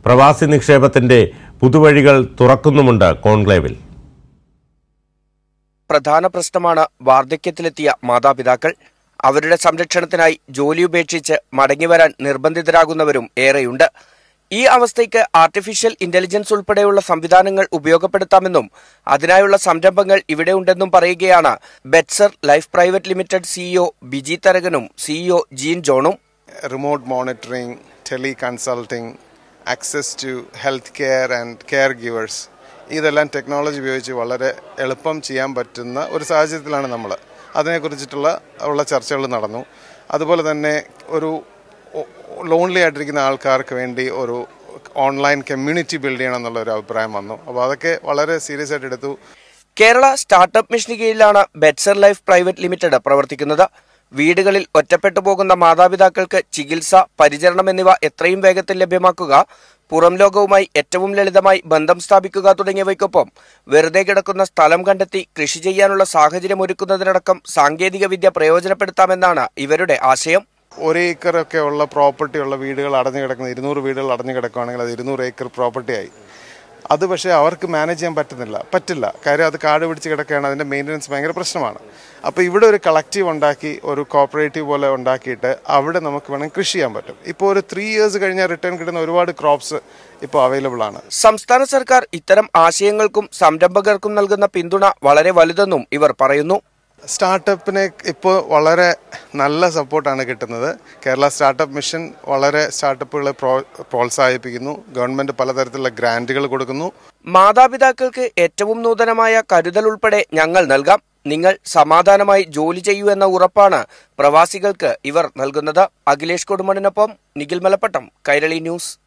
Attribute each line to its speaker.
Speaker 1: പ്രവാസി നിക്ഷേപത്തിന്റെ പുതുവഴികൾ തുറക്കുന്നുമുണ്ട് കോൺക്ലേവിൽ
Speaker 2: പ്രധാന പ്രശ്നമാണ് വാർദ്ധക്യത്തിലെത്തിയ മാതാപിതാക്കൾ അവരുടെ സംരക്ഷണത്തിനായി ജോലി ഉപേക്ഷിച്ച് മടങ്ങിവരാൻ നിർബന്ധിതരാകുന്നവരും ഏറെയുണ്ട് ഈ അവസ്ഥയ്ക്ക് ആർട്ടിഫിഷ്യൽ ഇന്റലിജൻസ് ഉൾപ്പെടെയുള്ള സംവിധാനങ്ങൾ ഉപയോഗപ്പെടുത്താമെന്നും അതിനായുള്ള സംരംഭങ്ങൾ ഇവിടെയുണ്ടെന്നും പറയുകയാണ് Betsar life private limited CEO Biji തരകനും സിഇഒ ജീൻ ജോണും
Speaker 3: remote monitoring, teleconsulting, access to healthcare and caregivers ഇതെല്ലാം ടെക്നോളജി ഉപയോഗിച്ച് വളരെ എളുപ്പം ചെയ്യാൻ പറ്റുന്ന ഒരു സാഹചര്യത്തിലാണ് നമ്മൾ അതിനെക്കുറിച്ചിട്ടുള്ള ഉള്ള ചർച്ചകൾ നടന്നു അതുപോലെ തന്നെ ഒരു ലോൺലി ആയിട്ടിരിക്കുന്ന ആൾക്കാർക്ക് വേണ്ടി ഒരു ഓൺലൈൻ കമ്മ്യൂണിറ്റി ബിൽഡ് ചെയ്യണം എന്നുള്ള ഒരു അഭിപ്രായം വന്നു അപ്പോൾ അതൊക്കെ വളരെ സീരിയസ് ആയിട്ട് എടുത്തു
Speaker 2: കേരള സ്റ്റാർട്ടപ്പ് മിഷന് കീഴിലാണ് ബെറ്റ്സർ ലൈഫ് പ്രൈവറ്റ് ലിമിറ്റഡ് പ്രവർത്തിക്കുന്നത് വീടുകളിൽ ഒറ്റപ്പെട്ടു പോകുന്ന മാതാപിതാക്കൾക്ക് ചികിത്സ പരിചരണം എന്നിവ എത്രയും വേഗത്തിൽ ലഭ്യമാക്കുക പുറം ലോകവുമായി ഏറ്റവും ലളിതമായി ബന്ധം സ്ഥാപിക്കുക തുടങ്ങിയവയ്ക്കൊപ്പം വെറുതെ കിടക്കുന്ന സ്ഥലം കണ്ടെത്തി കൃഷി ചെയ്യാനുള്ള സാഹചര്യം ഒരുക്കുന്നതിനടക്കം സാങ്കേതിക വിദ്യ പ്രയോജനപ്പെടുത്താമെന്നാണ് ഇവരുടെ ആശയം
Speaker 3: ഒരു ഏക്കറൊക്കെ ഉള്ള പ്രോപ്പർട്ടി ഉള്ള വീടുകൾ അടഞ്ഞു കിടക്കുന്ന ഇരുന്നൂറ് വീടുകൾ അടഞ്ഞു കിടക്കുകയാണെങ്കിൽ അത് ഇരുന്നൂറ് ഏക്കർ പ്രോപ്പർട്ടി ആയി അത് പക്ഷേ അവർക്ക് മാനേജ് ചെയ്യാൻ പറ്റുന്നില്ല പറ്റില്ല കാര്യം അത് കാട് പിടിച്ച് കിടക്കുകയാണ് അതിൻ്റെ മെയിൻ്റനൻസ് ഭയങ്കര പ്രശ്നമാണ് അപ്പോൾ ഇവിടെ ഒരു കളക്റ്റീവ് ഉണ്ടാക്കി ഒരു കോപ്പറേറ്റീവ് പോലെ ഉണ്ടാക്കിയിട്ട് അവിടെ നമുക്ക് വേണമെങ്കിൽ കൃഷി ചെയ്യാൻ പറ്റും ഇപ്പോൾ ഒരു ത്രീ ഇയേഴ്സ് കഴിഞ്ഞാൽ റിട്ടേൺ കിട്ടുന്ന ഒരുപാട് ക്രോപ്സ് ഇപ്പോൾ അവൈലബിൾ ആണ്
Speaker 2: സംസ്ഥാന സർക്കാർ ഇത്തരം ആശയങ്ങൾക്കും സംരംഭകർക്കും നൽകുന്ന പിന്തുണ വളരെ വലുതെന്നും ഇവർ പറയുന്നു
Speaker 3: സ്റ്റാർട്ടപ്പിനെ ഇപ്പോൾ വളരെ നല്ല സപ്പോർട്ടാണ് കിട്ടുന്നത് കേരള സ്റ്റാർട്ടപ്പ് മിഷൻ വളരെ സ്റ്റാർട്ടപ്പുകളെ പ്രോ പ്രോത്സാഹിപ്പിക്കുന്നു ഗവൺമെൻറ് പലതരത്തിലുള്ള ഗ്രാൻറ്റുകൾ കൊടുക്കുന്നു
Speaker 2: മാതാപിതാക്കൾക്ക് ഏറ്റവും നൂതനമായ കരുതൽ ഉൾപ്പെടെ ഞങ്ങൾ നൽകാം നിങ്ങൾ സമാധാനമായി ജോലി ചെയ്യൂ എന്ന ഉറപ്പാണ് പ്രവാസികൾക്ക് ഇവർ നൽകുന്നത് അഖിലേഷ് കൊടുമണിനൊപ്പം നിഖിൽ മലപ്പട്ടം കൈരളി ന്യൂസ്